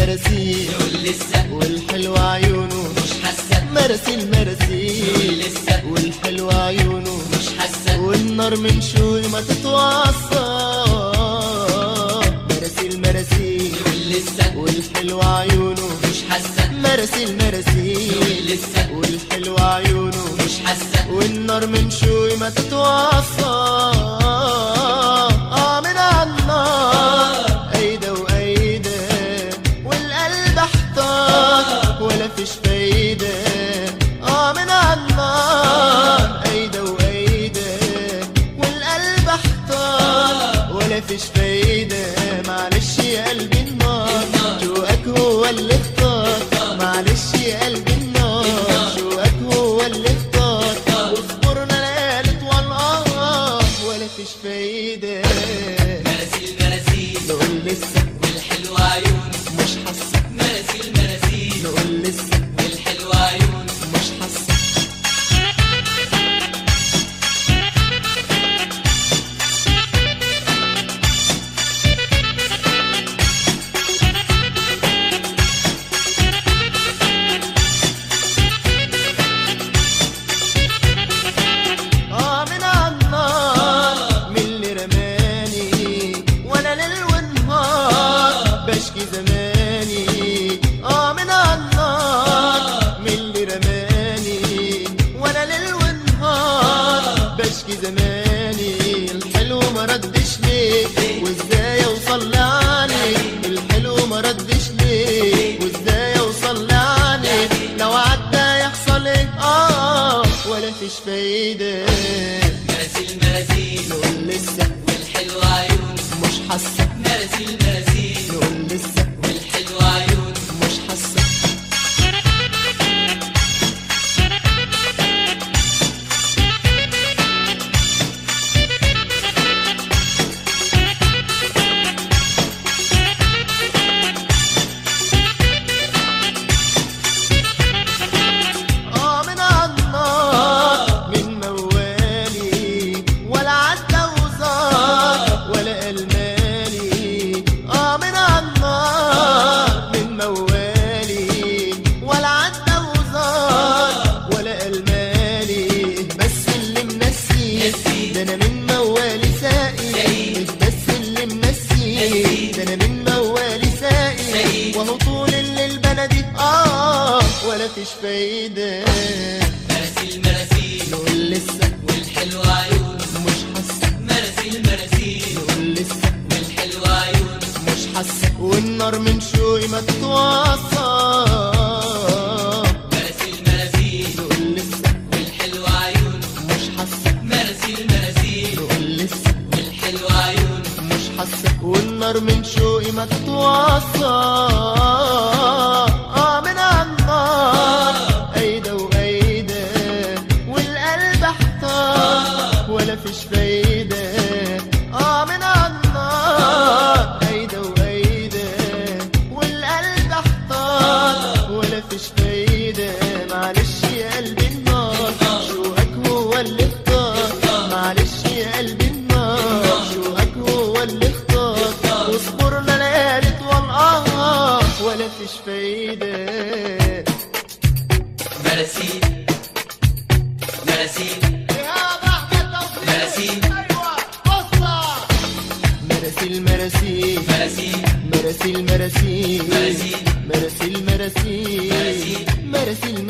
مراسيل يقول لسه والحلو عيونه مش حاسة مراسيل يقول مراسيل لسه والحلو عيونه مش حاسة والنار من شوي ما تتوصى مراسيل مراسيل يقول لسه والحلو عيونه مش حاسة مراسيل يقول مراسيل لسه والحلو عيونه مش حاسة والنار من شوي ما تتوصى اه من النار ايده وايده والقلب احتار ولا فيش فايده اه من النار ايده وايده والقلب احتار ولا فيش فايده معلش يا قلبي النار جواك هو اللي اختار معلش يا قلبي النار جواك هو اللي اختار واصبرنا ليالي طوال اه ولا فيش فايده مراسيل مراسيل نقول لسه والحلو عيون مش حاسه مراسيل مراسيل نقول لسه والحلو عيون مش حاسه اه من النار من اللي رماني وانا ليل ونهار بشكي زماني اه من النار من اللي رماني وانا ليل ونهار بشكي زماني الحلو ما ردش ليه وازاي اوصل لعنك الحلو ما ردش ليه وازاي اوصل لعنك لو عدى يحصل ايه اه ولا فيش فايده مراسيل مراسيل نقول لسه والحلو عيون مش حاسه مراسيل مراسيل نقول لسه والحلو عيون مش حاسه اه من النار من موالي ولا عدى وزار ولا المالي اه من النار من موالي ولا عدى وزار ولا المالي بس اللي منسي ده انا من موالي ساقي بس اللي منسي ده انا من موالي ساقي وهو طول الليل بلدي اه ولا فيش فايده مراسيل مراسيل نقول لسه والحلو عيون مش حاسه مراسيل مراسيل نقول لسه والحلو عيون مش حاسه والنار من شوي ما تتوصى مراسيل مراسيل نقول لسه والحلو عيون مش حاسه مراسيل مراسيل نقول لسه والحلو عيون مش حاسه والنار من شوقي ما تتوصى اه من النار ايده وايده والقلب احتار ولا فيش فايده اه من النار ايده وايده والقلب احتار ولا فيش فايده معلش يا قلبي النار شوقك هو اللي اختار معلش يا قلبي النار شوقك هو اللي اختار واصبرنا ليالي طوال اه ولا فيش فايده مراسيل مراسيل مراسيل مراسيل مراسيل مراسيل مراسيل مراسيل مراسيل مراسيل مراسيل مراسيل